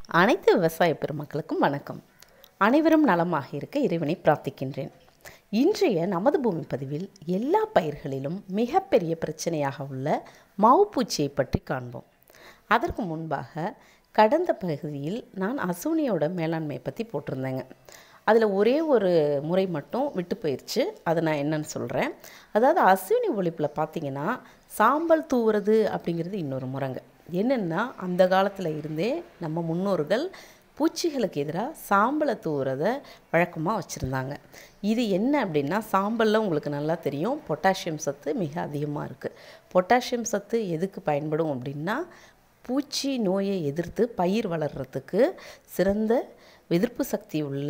அனைத்து விவசாய பெருமக்களுக்கும் வணக்கம் அனைவரும் நலமாக இருக்க இறைவனை பிரார்த்திக்கின்றேன் இன்றைய நமது பூமி பதிவில் எல்லா பயிர்களிலும் மிகப்பெரிய பிரச்சனையாக உள்ள மாவுப்பூச்சியை பற்றி காண்போம் அதற்கு முன்பாக கடந்த பகுதியில் நான் அசூனியோட மேலாண்மை பற்றி போட்டிருந்தேங்க அதில் ஒரே ஒரு முறை மட்டும் விட்டு போயிடுச்சு அதை நான் என்னன்னு சொல்கிறேன் அதாவது அஸ்வினி ஒழிப்பில் பார்த்தீங்கன்னா சாம்பல் தூவுறது அப்படிங்கிறது இன்னொரு முறைங்க என்னென்னா அந்த காலத்தில் இருந்தே நம்ம முன்னோர்கள் பூச்சிகளுக்கு எதிராக சாம்பலை தூவுறத வழக்கமாக வச்சுருந்தாங்க இது என்ன அப்படின்னா சாம்பலில் உங்களுக்கு நல்லா தெரியும் பொட்டாசியம் சத்து மிக அதிகமாக இருக்குது பொட்டாசியம் சத்து எதுக்கு பயன்படும் அப்படின்னா பூச்சி நோயை எதிர்த்து பயிர் வளர்கிறதுக்கு சிறந்த எதிர்ப்பு சக்தி உள்ள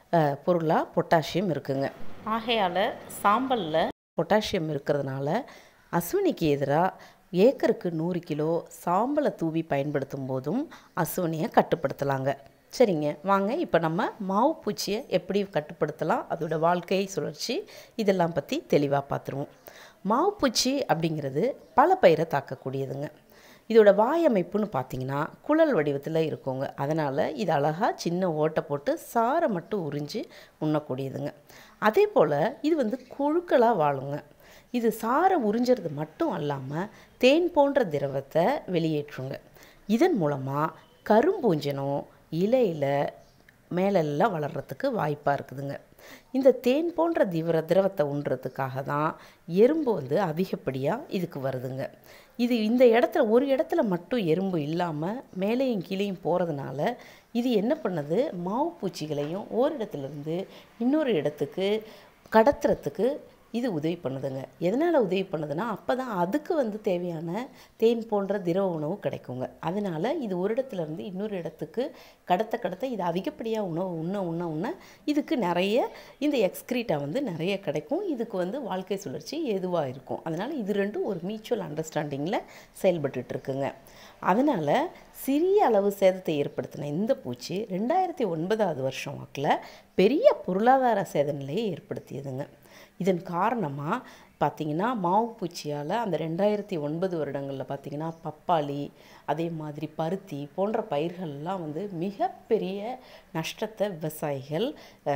பொருளாக பொட்டாசியம் இருக்குங்க ஆகையால் சாம்பலில் பொட்டாசியம் இருக்கிறதுனால அஸ்வினிக்கு எதிராக ஏக்கருக்கு நூறு கிலோ சாம்பலை தூவி பயன்படுத்தும் போதும் அசுவனியை கட்டுப்படுத்தலாங்க சரிங்க வாங்க இப்போ நம்ம மாவு பூச்சியை எப்படி கட்டுப்படுத்தலாம் அதோட வாழ்க்கை சுழற்சி இதெல்லாம் பற்றி தெளிவாக பார்த்துருவோம் மாவு பூச்சி அப்படிங்கிறது பல பயிரை தாக்கக்கூடியதுங்க இதோட வாயமைப்புன்னு பார்த்தீங்கன்னா குழல் வடிவத்தில் இருக்குங்க அதனால் இது அழகாக சின்ன ஓட்டை போட்டு சாரை மட்டும் உறிஞ்சி உண்ணக்கூடியதுங்க அதே போல் இது வந்து குழுக்களாக வாழுங்க இது சாரை உறிஞ்சிறது மட்டும் அல்லாமல் தேன் போன்ற திரவத்தை வெளியேற்றுங்க இதன் மூலமாக கரும்பூஞ்சனம் இலையில் மேலெல்லாம் வளர்கிறதுக்கு வாய்ப்பாக இருக்குதுங்க இந்த தேன் போன்ற திவர திரவத்தை உண்றதுக்காக தான் எறும்பு வந்து அதிகப்படியாக இதுக்கு வருதுங்க இது இந்த இடத்துல ஒரு இடத்துல மட்டும் எறும்பு இல்லாமல் மேலேயும் கீழேயும் போகிறதுனால இது என்ன பண்ணுது மாவு பூச்சிகளையும் ஓரிடத்துலேருந்து இன்னொரு இடத்துக்கு கடத்துறதுக்கு இது உதவி பண்ணுதுங்க எதனால் உதவி பண்ணுதுன்னா அப்போ தான் அதுக்கு வந்து தேவையான தேன் போன்ற திரவ உணவு கிடைக்குங்க அதனால் இது ஒரு இடத்துலேருந்து இன்னொரு இடத்துக்கு கடத்த கடத்த இது அதிகப்படியாக உணவு உண்ண உண்ண உண்ண இதுக்கு நிறைய இந்த எக்ஸ்க்ரீட்டா வந்து நிறைய கிடைக்கும் இதுக்கு வந்து வாழ்க்கை சுழற்சி எதுவாக இருக்கும் அதனால் இது ரெண்டும் ஒரு மியூச்சுவல் அண்டர்ஸ்டாண்டிங்கில் செயல்பட்டுருக்குங்க அதனால் சிறிய அளவு சேதத்தை ஏற்படுத்தின இந்த பூச்சி ரெண்டாயிரத்தி ஒன்பதாவது வருஷம் வாக்கில் பெரிய பொருளாதார சேத நிலையை ஏற்படுத்தியதுங்க இதன் காரணமாக பார்த்திங்கன்னா மாவு பூச்சியால் அந்த ரெண்டாயிரத்தி ஒன்பது வருடங்களில் பார்த்திங்கன்னா பப்பாளி அதே மாதிரி பருத்தி போன்ற பயிர்கள்லாம் வந்து மிகப்பெரிய நஷ்டத்தை விவசாயிகள்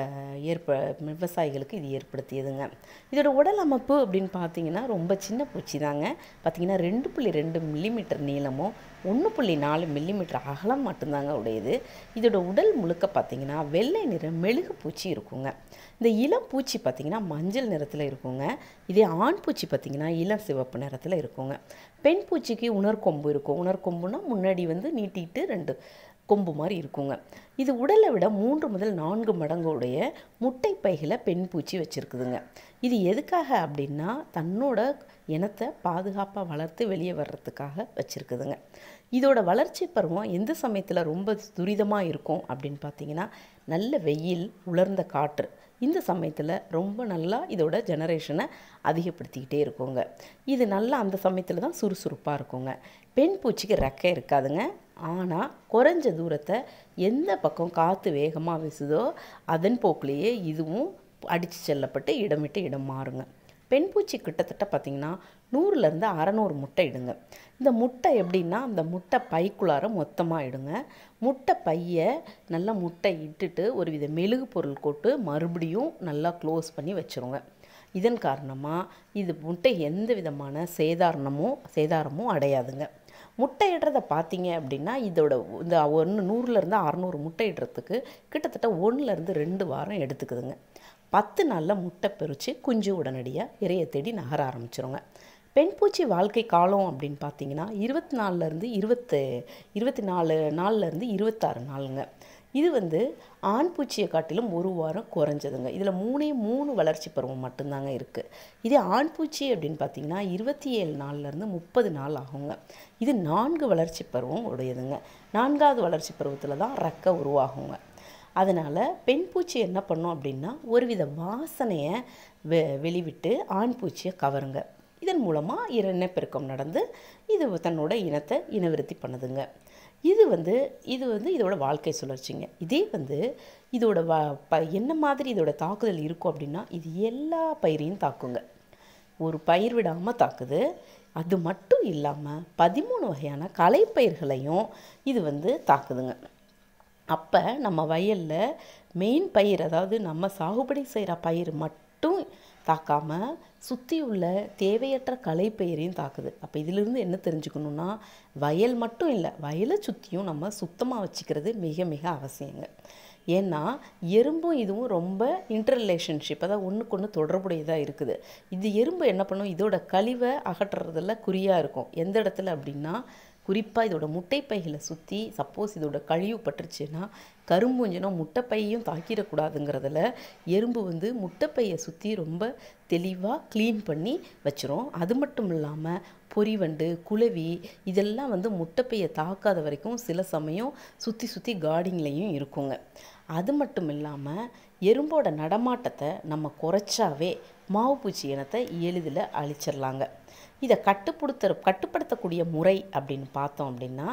ஏற்ப விவசாயிகளுக்கு இது ஏற்படுத்தியதுங்க இதோட உடல் அமைப்பு அப்படின்னு பார்த்தீங்கன்னா ரொம்ப சின்ன பூச்சி தாங்க பார்த்திங்கன்னா ரெண்டு புள்ளி ரெண்டு மில்லிமீட்டர் நீளமும் ஒன்று புள்ளி நாலு மில்லிமீட்டர் அகலம் மட்டும்தாங்க உடையது இதோட உடல் முழுக்க பார்த்திங்கன்னா வெள்ளை நிற மெழுகு பூச்சி இருக்குங்க இந்த இளம் பூச்சி பார்த்திங்கன்னா மஞ்சள் நிறத்தில் இருக்குங்க இதே ஆண் பூச்சி பார்த்திங்கன்னா இளம் சிவப்பு நிறத்தில் இருக்குங்க பெண் பூச்சிக்கு உணர்கொம்பு இருக்கும் உணர்கொம்புனா முன்னாடி வந்து நீட்டிட்டு ரெண்டு கொம்பு மாதிரி இருக்குங்க இது உடலை விட மூன்று முதல் நான்கு மடங்குடைய முட்டை பைகளை பெண் பூச்சி வச்சுருக்குதுங்க இது எதுக்காக அப்படின்னா தன்னோட இனத்தை பாதுகாப்பாக வளர்த்து வெளியே வர்றதுக்காக வச்சுருக்குதுங்க இதோட வளர்ச்சி பருவம் எந்த சமயத்தில் ரொம்ப துரிதமாக இருக்கும் அப்படின்னு பார்த்தீங்கன்னா நல்ல வெயில் உலர்ந்த காற்று இந்த சமயத்தில் ரொம்ப நல்லா இதோட ஜெனரேஷனை அதிகப்படுத்திக்கிட்டே இருக்குங்க இது நல்லா அந்த சமயத்தில் தான் சுறுசுறுப்பாக இருக்குங்க பெண் பூச்சிக்கு ரெக்கை இருக்காதுங்க ஆனால் குறைஞ்ச தூரத்தை எந்த பக்கம் காற்று வேகமாக வீசுதோ அதன் போக்குலேயே இதுவும் அடித்து செல்லப்பட்டு இடம் விட்டு இடம் மாறுங்க பெண் பூச்சி கிட்டத்தட்ட பார்த்திங்கன்னா நூறுலேருந்து அறநூறு முட்டை இடுங்க இந்த முட்டை எப்படின்னா அந்த முட்டை பைக்குள்ளார மொத்தமாக இடுங்க முட்டை பையை நல்லா முட்டை இட்டுட்டு ஒரு வித மெழுகு பொருள் போட்டு மறுபடியும் நல்லா க்ளோஸ் பண்ணி வச்சுருங்க இதன் காரணமாக இது முட்டை எந்த விதமான சேதாரணமும் சேதாரமும் அடையாதுங்க முட்டை இடுறதை பார்த்தீங்க அப்படின்னா இதோட இந்த ஒன்று நூறுலேருந்து அறநூறு முட்டை இடுறதுக்கு கிட்டத்தட்ட ஒன்றுலேருந்து ரெண்டு வாரம் எடுத்துக்குதுங்க பத்து நாளில் முட்டை பெருச்சு குஞ்சு உடனடியாக இறைய தேடி நகர ஆரம்பிச்சிருங்க பெண் பூச்சி வாழ்க்கை காலம் அப்படின்னு பார்த்தீங்கன்னா இருபத்தி நாலுலேருந்து இருபத்து இருபத்தி நாலு நாலுலேருந்து இருபத்தாறு நாளுங்க இது வந்து ஆண் பூச்சியை காட்டிலும் ஒரு வாரம் குறைஞ்சதுங்க இதில் மூணே மூணு வளர்ச்சி பருவம் மட்டும்தாங்க இருக்குது இதே ஆண் பூச்சி அப்படின்னு பார்த்தீங்கன்னா இருபத்தி ஏழு நாள்லேருந்து முப்பது நாள் ஆகுங்க இது நான்கு வளர்ச்சி பருவம் உடையதுங்க நான்காவது வளர்ச்சி பருவத்தில் தான் ரெக்கை உருவாகுங்க அதனால் பெண் பூச்சி என்ன பண்ணும் அப்படின்னா ஒருவித வாசனையை வெ வெளிவிட்டு ஆண் பூச்சியை கவருங்க இதன் மூலமாக இனப்பெருக்கம் நடந்து இது தன்னோட இனத்தை இனவிருத்தி பண்ணுதுங்க இது வந்து இது வந்து இதோட வாழ்க்கை சுழற்சிங்க இதே வந்து இதோட வ ப என்ன மாதிரி இதோட தாக்குதல் இருக்கும் அப்படின்னா இது எல்லா பயிரையும் தாக்குங்க ஒரு பயிர் விடாமல் தாக்குது அது மட்டும் இல்லாமல் பதிமூணு வகையான கலைப்பயிர்களையும் இது வந்து தாக்குதுங்க அப்போ நம்ம வயலில் மெயின் பயிர் அதாவது நம்ம சாகுபடி செய்கிற பயிர் மட்டும் தாக்காமல் சுற்றி உள்ள தேவையற்ற களைப்பயிரையும் தாக்குது அப்போ இதிலிருந்து என்ன தெரிஞ்சுக்கணுன்னா வயல் மட்டும் இல்லை வயலை சுற்றியும் நம்ம சுத்தமாக வச்சுக்கிறது மிக மிக அவசியங்க ஏன்னா எறும்பும் இதுவும் ரொம்ப இன்டர் ரிலேஷன்ஷிப் அதாவது ஒன்றுக்கு ஒன்று தொடர்புடையதாக இருக்குது இது எறும்பு என்ன பண்ணும் இதோட கழிவை அகற்றுறதுல குறியாக இருக்கும் எந்த இடத்துல அப்படின்னா குறிப்பாக இதோட முட்டைப்பைகளை சுற்றி சப்போஸ் இதோட கழிவு பட்டுருச்சுன்னா கரும்பூஞ்சனம் முட்டைப்பையையும் தாக்கிடக்கூடாதுங்கிறதுல எறும்பு வந்து முட்டைப்பையை சுற்றி ரொம்ப தெளிவாக க்ளீன் பண்ணி வச்சிரும் அது மட்டும் இல்லாமல் பொறிவண்டு குளவி இதெல்லாம் வந்து முட்டைப்பையை தாக்காத வரைக்கும் சில சமயம் சுற்றி சுற்றி கார்டிங்லேயும் இருக்குங்க அது மட்டும் இல்லாமல் எறும்போட நடமாட்டத்தை நம்ம குறைச்சாவே மாவுப்பூச்சி இனத்தை எளிதில் அழிச்சிடலாங்க இதை கட்டுப்படுத்த கட்டுப்படுத்தக்கூடிய முறை அப்படின்னு பார்த்தோம் அப்படின்னா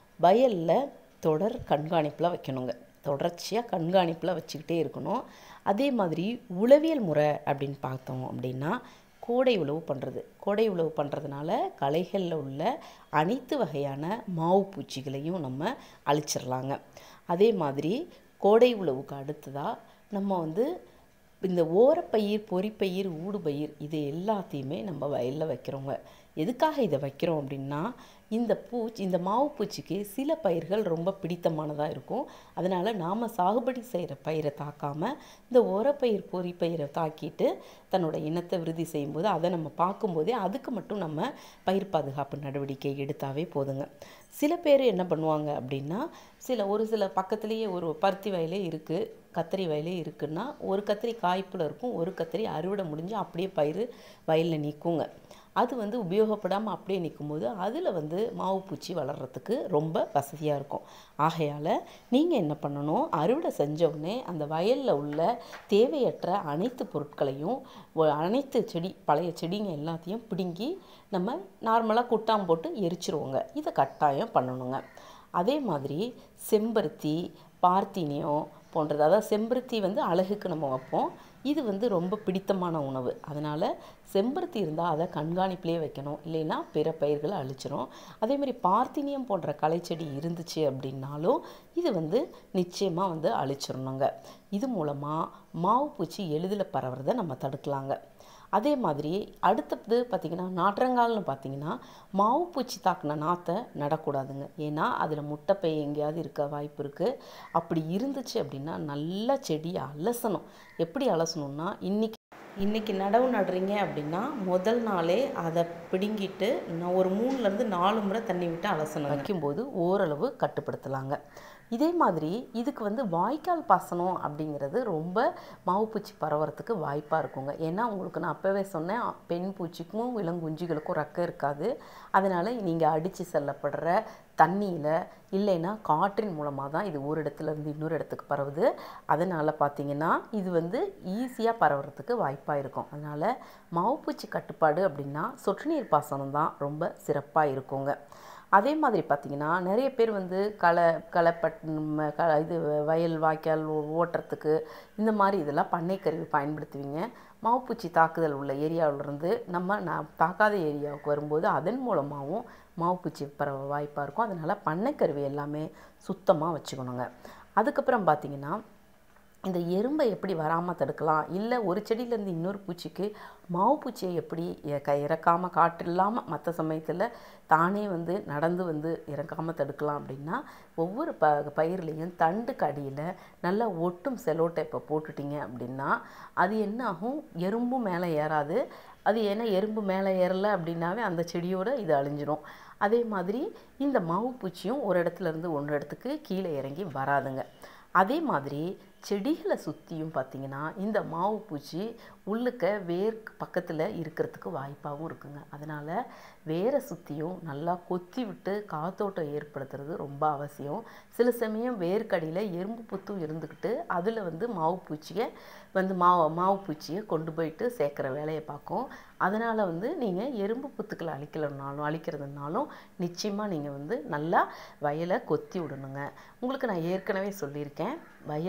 வயலில் தொடர் கண்காணிப்பில் வைக்கணுங்க தொடர்ச்சியாக கண்காணிப்பில் வச்சுக்கிட்டே இருக்கணும் அதே மாதிரி உளவியல் முறை அப்படின்னு பார்த்தோம் அப்படின்னா கோடை உழவு பண்ணுறது கோடை உழவு பண்ணுறதுனால களைகளில் உள்ள அனைத்து வகையான மாவு பூச்சிகளையும் நம்ம அழிச்சிடலாங்க அதே மாதிரி கோடை உழவுக்கு அடுத்ததாக நம்ம வந்து இந்த ஓரப்பயிர் பொறிப்பயிர் ஊடுபயிர் இது எல்லாத்தையுமே நம்ம வயலில் வைக்கிறோங்க எதுக்காக இதை வைக்கிறோம் அப்படின்னா இந்த பூச்சி இந்த மாவு பூச்சிக்கு சில பயிர்கள் ரொம்ப பிடித்தமானதாக இருக்கும் அதனால் நாம் சாகுபடி செய்கிற பயிரை தாக்காமல் இந்த ஓரப்பயிர் பொறிப்பயிரை தாக்கிட்டு தன்னோட இனத்தை விருதி செய்யும்போது அதை நம்ம பார்க்கும்போதே அதுக்கு மட்டும் நம்ம பயிர் பாதுகாப்பு நடவடிக்கை எடுத்தாவே போதுங்க சில பேர் என்ன பண்ணுவாங்க அப்படின்னா சில ஒரு சில பக்கத்துலேயே ஒரு பருத்தி வயலே இருக்குது கத்திரி வயலே இருக்குன்னா ஒரு கத்திரி காய்ப்பில் இருக்கும் ஒரு கத்திரி அறுவடை முடிஞ்சு அப்படியே பயிர் வயலில் நிற்குங்க அது வந்து உபயோகப்படாமல் அப்படியே நிற்கும்போது அதில் வந்து மாவு பூச்சி வளர்கிறதுக்கு ரொம்ப வசதியாக இருக்கும் ஆகையால் நீங்கள் என்ன பண்ணணும் அறுவடை செஞ்ச உடனே அந்த வயலில் உள்ள தேவையற்ற அனைத்து பொருட்களையும் ஒ- அனைத்து செடி பழைய செடிங்க எல்லாத்தையும் பிடுங்கி நம்ம நார்மலாக குட்டாம் போட்டு எரிச்சிருவோங்க இதை கட்டாயம் பண்ணணுங்க அதே மாதிரி செம்பருத்தி பார்த்தீனியம் போன்றது அதாவது செம்பருத்தி வந்து அழகுக்கு நம்ம வைப்போம் இது வந்து ரொம்ப பிடித்தமான உணவு அதனால் செம்பருத்தி இருந்தால் அதை கண்காணிப்பிலே வைக்கணும் இல்லைன்னா பிற பயிர்களை அழிச்சிரும் அதே மாதிரி பார்த்தீனியம் போன்ற களைச்செடி இருந்துச்சு அப்படின்னாலும் இது வந்து நிச்சயமாக வந்து அழிச்சிடணுங்க இது மூலமாக மாவு பூச்சி எளிதில் பரவுறதை நம்ம தடுக்கலாங்க அதே மாதிரி அடுத்தது பார்த்திங்கன்னா நாற்றங்கால்னு பார்த்தீங்கன்னா மாவு பூச்சி தாக்குன நாற்றை நடக்கூடாதுங்க ஏன்னா அதில் முட்டைப்பை எங்கேயாவது இருக்க வாய்ப்பு இருக்குது அப்படி இருந்துச்சு அப்படின்னா நல்லா செடியை அலசணும் எப்படி அலசணும்னா இன்னைக்கு இன்றைக்கி நடவு நடுறீங்க அப்படின்னா முதல் நாளே அதை பிடுங்கிட்டு நான் ஒரு மூணுலேருந்து நாலு முறை தண்ணி விட்டு அலசணும் வைக்கும்போது ஓரளவு கட்டுப்படுத்தலாங்க இதே மாதிரி இதுக்கு வந்து வாய்க்கால் பாசனம் அப்படிங்கிறது ரொம்ப மாவுப்பூச்சி பரவறதுக்கு வாய்ப்பாக இருக்குங்க ஏன்னா உங்களுக்கு நான் அப்போவே சொன்னேன் பெண் பூச்சிக்கும் இளங்குஞ்சிகளுக்கும் ரெக்கை இருக்காது அதனால் நீங்கள் அடித்து செல்லப்படுற தண்ணியில் இல்லைன்னா காற்றின் மூலமாக தான் இது ஒரு இடத்துல இருந்து இன்னொரு இடத்துக்கு பரவுது அதனால் பார்த்தீங்கன்னா இது வந்து ஈஸியாக பரவுறதுக்கு வாய்ப்பாக இருக்கும் அதனால் மாவுப்பூச்சி கட்டுப்பாடு அப்படின்னா சொட்டு நீர் பாசனம் தான் ரொம்ப சிறப்பாக இருக்குங்க அதே மாதிரி பார்த்திங்கன்னா நிறைய பேர் வந்து களை களைப்பட் ம, க இது வயல் வாய்க்கால் ஓ- ஓட்டுறதுக்கு இந்த மாதிரி இதெல்லாம் பண்ணைக்கருவி பயன்படுத்துவீங்க மாவுப்பூச்சி தாக்குதல் உள்ள ஏரியாவிலிருந்து நம்ம நான் தாக்காத ஏரியாவுக்கு வரும்போது அதன் மூலமாகவும் மாவுப்பூச்சி பரவ வாய்ப்பாக இருக்கும் அதனால் பண்ணைக்கருவி எல்லாமே சுத்தமாக வச்சுக்கணுங்க அதுக்கப்புறம் பார்த்திங்கன்னா இந்த எறும்பை எப்படி வராமல் தடுக்கலாம் இல்லை ஒரு செடியிலேருந்து இன்னொரு பூச்சிக்கு மாவு பூச்சியை எப்படி இ- க இறக்காமல் காற்று இல்லாமல் மற்ற சமயத்தில் தானே வந்து நடந்து வந்து இறக்காமல் தடுக்கலாம் அப்படின்னா ஒவ்வொரு ப பயிர்லேயும் தண்டுக்கு அடியில் நல்லா ஒட்டும் செலோ டேப்பை போட்டுட்டீங்க அப்படின்னா அது என்ன ஆகும் எறும்பும் மேலே ஏறாது அது ஏன்னா எறும்பு மேலே ஏறலை அப்படின்னாவே அந்த செடியோட இது அழிஞ்சிரும் அதே மாதிரி இந்த மாவு பூச்சியும் ஒரு இடத்துல இருந்து ஒன்று இடத்துக்கு கீழே இறங்கி வராதுங்க அதே மாதிரி செடிகளை சுற்றியும் பார்த்தீங்கன்னா இந்த மாவு பூச்சி உள்ளுக்க வேர் பக்கத்தில் இருக்கிறதுக்கு வாய்ப்பாகவும் இருக்குங்க அதனால் வேரை சுற்றியும் நல்லா கொத்தி விட்டு காத்தோட்டம் ஏற்படுத்துறது ரொம்ப அவசியம் சில சமயம் வேர்க்கடியில் எறும்பு புத்தும் இருந்துக்கிட்டு அதில் வந்து மாவு பூச்சியை வந்து மாவு மாவு பூச்சியை கொண்டு போயிட்டு சேர்க்குற வேலையை பார்க்கும் அதனால் வந்து நீங்கள் எறும்பு புத்துக்களை அழிக்கலனாலும் அழிக்கிறதுனாலும் நிச்சயமாக நீங்கள் வந்து நல்லா வயலை கொத்தி விடணுங்க உங்களுக்கு நான் ஏற்கனவே சொல்லியிருக்கேன் வயலுக்கு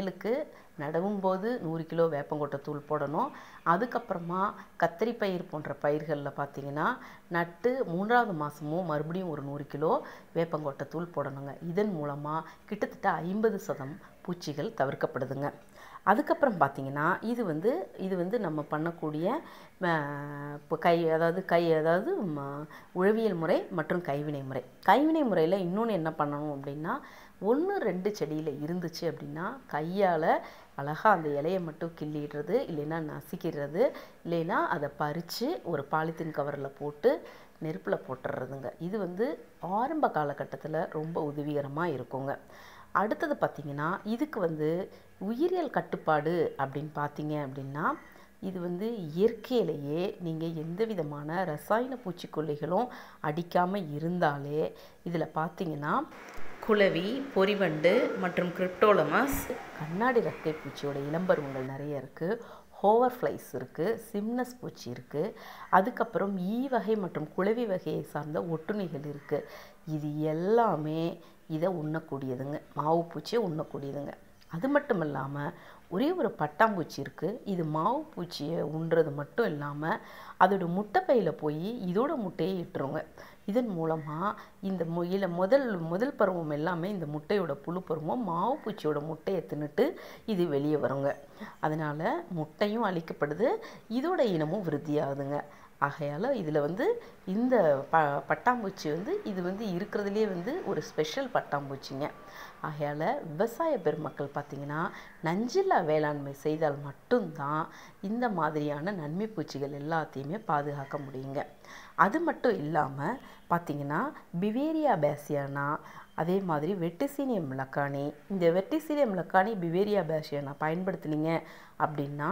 நடவும் போது நூறு கிலோ வேப்பங்கொட்டை தூள் போடணும் அதுக்கப்புறமா கத்திரி பயிர் போன்ற பயிர்களில் பார்த்தீங்கன்னா நட்டு மூன்றாவது மாதமும் மறுபடியும் ஒரு நூறு கிலோ வேப்பங்கொட்டை தூள் போடணுங்க இதன் மூலமாக கிட்டத்தட்ட ஐம்பது சதம் பூச்சிகள் தவிர்க்கப்படுதுங்க அதுக்கப்புறம் பார்த்தீங்கன்னா இது வந்து இது வந்து நம்ம பண்ணக்கூடிய இப்போ கை அதாவது கை அதாவது ம- உழவியல் முறை மற்றும் கைவினை முறை கைவினை முறையில் இன்னொன்று என்ன பண்ணணும் அப்படின்னா ஒன்று ரெண்டு செடியில் இருந்துச்சு அப்படின்னா கையால் அழகாக அந்த இலையை மட்டும் கிள்ளிடுறது இல்லைன்னா நசுக்கிடுறது இல்லைன்னா அதை பறித்து ஒரு பாலித்தீன் கவரில் போட்டு நெருப்பில் போட்டுடுறதுங்க இது வந்து ஆரம்ப காலகட்டத்தில் ரொம்ப உதவிகரமாக இருக்குங்க அடுத்தது பார்த்திங்கன்னா இதுக்கு வந்து உயிரியல் கட்டுப்பாடு அப்படின்னு பார்த்தீங்க அப்படின்னா இது வந்து இயற்கையிலேயே நீங்கள் எந்த விதமான ரசாயன பூச்சிக்கொல்லிகளும் அடிக்காமல் இருந்தாலே இதில் பார்த்தீங்கன்னா குளவி பொறிவண்டு மற்றும் கிரிப்டோலமஸ் கண்ணாடி ரெக்கை பூச்சியோட இளம்பருவங்கள் நிறைய இருக்குது ஹோவர் ஃப்ளைஸ் இருக்குது சிம்னஸ் பூச்சி இருக்குது அதுக்கப்புறம் ஈ வகை மற்றும் குளவி வகையை சார்ந்த ஒட்டுண்ணிகள் இருக்குது இது எல்லாமே இதை உண்ணக்கூடியதுங்க மாவு பூச்சியை உண்ணக்கூடியதுங்க அது மட்டும் இல்லாமல் ஒரே ஒரு பட்டாம்பூச்சி இருக்குது இது மாவு பூச்சியை உண்றது மட்டும் இல்லாமல் அதோட முட்டைப்பையில் போய் இதோட முட்டையை இட்டுருங்க இதன் மூலமாக இந்த முயில முதல் முதல் பருவம் எல்லாமே இந்த முட்டையோட புழு பருவம் மாவு பூச்சியோட முட்டையை தின்னுட்டு இது வெளியே வருங்க அதனால் முட்டையும் அழிக்கப்படுது இதோட இனமும் விருத்தியாகுதுங்க ஆகையால் இதில் வந்து இந்த ப பட்டாம்பூச்சி வந்து இது வந்து இருக்கிறதுலே வந்து ஒரு ஸ்பெஷல் பட்டாம்பூச்சிங்க ஆகையால் விவசாய பெருமக்கள் பார்த்திங்கன்னா நஞ்சில்லா வேளாண்மை செய்தால் மட்டும்தான் இந்த மாதிரியான நன்மை பூச்சிகள் எல்லாத்தையுமே பாதுகாக்க முடியுங்க அது மட்டும் இல்லாமல் பார்த்திங்கன்னா பிவேரியா பேசியானா அதே மாதிரி வெட்டிசீனியம் மிளக்காணி இந்த வெட்டிசீனியம் மிளக்காணி பிவேரியா பேசியானா பயன்படுத்துனீங்க அப்படின்னா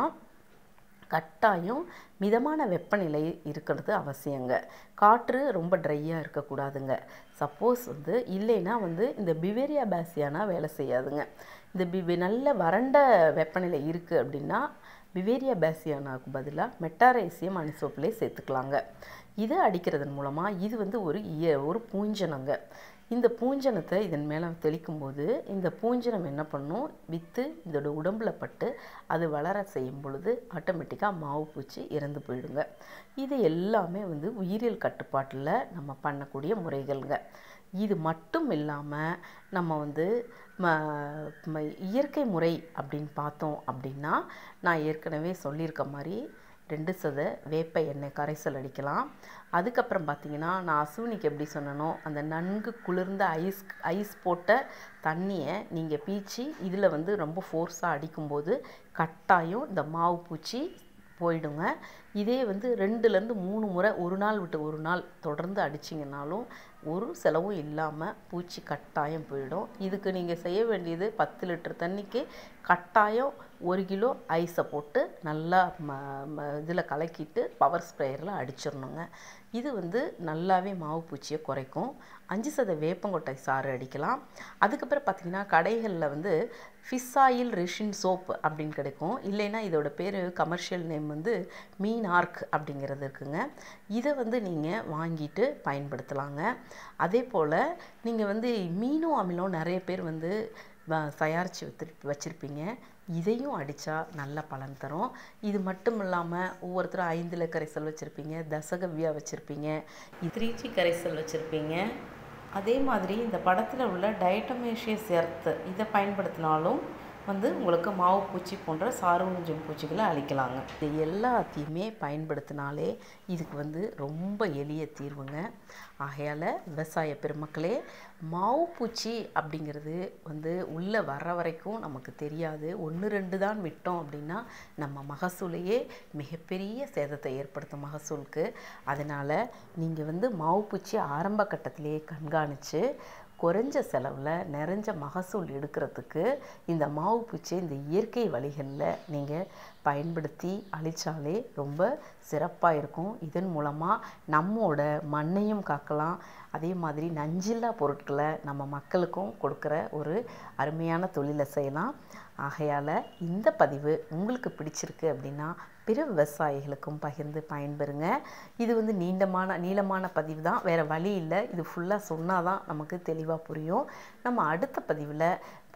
கட்டாயம் மிதமான வெப்பநிலை இருக்கிறது அவசியங்க காற்று ரொம்ப ட்ரையாக இருக்கக்கூடாதுங்க சப்போஸ் வந்து இல்லைன்னா வந்து இந்த பிவேரியா பேசியானா வேலை செய்யாதுங்க இந்த பிவி நல்ல வறண்ட வெப்பநிலை இருக்குது அப்படின்னா பிவேரியா பேசியானாவுக்கு பதிலாக மெட்டாரைசியம் அனிசோப்பிலே சேர்த்துக்கலாங்க இதை அடிக்கிறதன் மூலமாக இது வந்து ஒரு இய ஒரு பூஞ்சனங்க இந்த பூஞ்சனத்தை இதன் மேலே தெளிக்கும் போது இந்த பூஞ்சனம் என்ன பண்ணும் வித்து இதோட உடம்புல பட்டு அது வளர செய்யும் பொழுது ஆட்டோமேட்டிக்காக மாவு பூச்சி இறந்து போயிடுங்க இது எல்லாமே வந்து உயிரியல் கட்டுப்பாட்டில் நம்ம பண்ணக்கூடிய முறைகள்ங்க இது மட்டும் இல்லாமல் நம்ம வந்து ம ம- இயற்கை முறை அப்படின்னு பார்த்தோம் அப்படின்னா நான் ஏற்கனவே சொல்லியிருக்க மாதிரி ரெண்டு சத வேப்ப எண்ணெய் கரைசல் அடிக்கலாம் அதுக்கப்புறம் பார்த்தீங்கன்னா நான் அசுவினிக்கு எப்படி சொன்னனோ அந்த நன்கு குளிர்ந்த ஐஸ் ஐஸ் போட்ட தண்ணியை நீங்கள் பீச்சி இதில் வந்து ரொம்ப ஃபோர்ஸாக அடிக்கும்போது கட்டாயம் இந்த மாவு பூச்சி போயிடுங்க இதே வந்து ரெண்டுலேருந்து மூணு முறை ஒரு நாள் விட்டு ஒரு நாள் தொடர்ந்து அடிச்சிங்கனாலும் ஒரு செலவும் இல்லாமல் பூச்சி கட்டாயம் போயிடும் இதுக்கு நீங்கள் செய்ய வேண்டியது பத்து லிட்டர் தண்ணிக்கு கட்டாயம் ஒரு கிலோ ஐஸை போட்டு நல்லா ம ம இதில் கலக்கிட்டு பவர் ஸ்ப்ரேயரில் அடிச்சிடணுங்க இது வந்து நல்லாவே மாவு பூச்சியை குறைக்கும் அஞ்சு சத வேப்பங்கொட்டை சாறு அடிக்கலாம் அதுக்கப்புறம் பார்த்திங்கன்னா கடைகளில் வந்து ஃபிஷ் ஆயில் ரெஷின் சோப் அப்படின்னு கிடைக்கும் இல்லைன்னா இதோட பேர் கமர்ஷியல் நேம் வந்து மீன் ஆர்க் அப்படிங்கிறது இருக்குங்க இதை வந்து நீங்கள் வாங்கிட்டு பயன்படுத்தலாங்க அதே போல் நீங்கள் வந்து மீனோ அமிலம் நிறைய பேர் வந்து வ- தயாரித்து வச்சு வச்சுருப்பீங்க இதையும் அடித்தா நல்ல பலன் தரும் இது மட்டும் இல்லாமல் ஒவ்வொருத்தரும் ஐந்தில கரைசல் வச்சுருப்பீங்க தசகவ்யா வச்சுருப்பீங்க த்ரீச்சி கரைசல் வச்சுருப்பீங்க அதே மாதிரி இந்த படத்தில் உள்ள டயட்டமேஷியஸ் எர்த் இதை பயன்படுத்தினாலும் வந்து உங்களுக்கு மாவு பூச்சி போன்ற சார்வூஞ்சம் பூச்சிகளை அழிக்கலாங்க இது எல்லாத்தையுமே பயன்படுத்தினாலே இதுக்கு வந்து ரொம்ப எளிய தீர்வுங்க ஆகையால் விவசாய பெருமக்களே மாவு பூச்சி அப்படிங்கிறது வந்து உள்ளே வர்ற வரைக்கும் நமக்கு தெரியாது ஒன்று ரெண்டு தான் விட்டோம் அப்படின்னா நம்ம மகசூலையே மிகப்பெரிய சேதத்தை ஏற்படுத்தும் மகசூலுக்கு அதனால் நீங்கள் வந்து மாவு பூச்சி ஆரம்ப கட்டத்திலேயே கண்காணித்து குறைஞ்ச செலவில் நிறைஞ்ச மகசூல் எடுக்கிறதுக்கு இந்த மாவு பூச்சி இந்த இயற்கை வழிகளில் நீங்கள் பயன்படுத்தி அழிச்சாலே ரொம்ப சிறப்பாக இருக்கும் இதன் மூலமாக நம்மோட மண்ணையும் காக்கலாம் அதே மாதிரி நஞ்சில்லா பொருட்களை நம்ம மக்களுக்கும் கொடுக்குற ஒரு அருமையான தொழிலை செய்யலாம் ஆகையால் இந்த பதிவு உங்களுக்கு பிடிச்சிருக்கு அப்படின்னா பிற விவசாயிகளுக்கும் பகிர்ந்து பயன்பெறுங்க இது வந்து நீண்டமான நீளமான பதிவு தான் வேறு வழி இல்லை இது ஃபுல்லாக சொன்னால் தான் நமக்கு தெளிவாக புரியும் நம்ம அடுத்த பதிவில்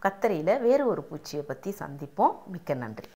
கத்தரியில் வேறு ஒரு பூச்சியை பற்றி சந்திப்போம் மிக்க நன்றி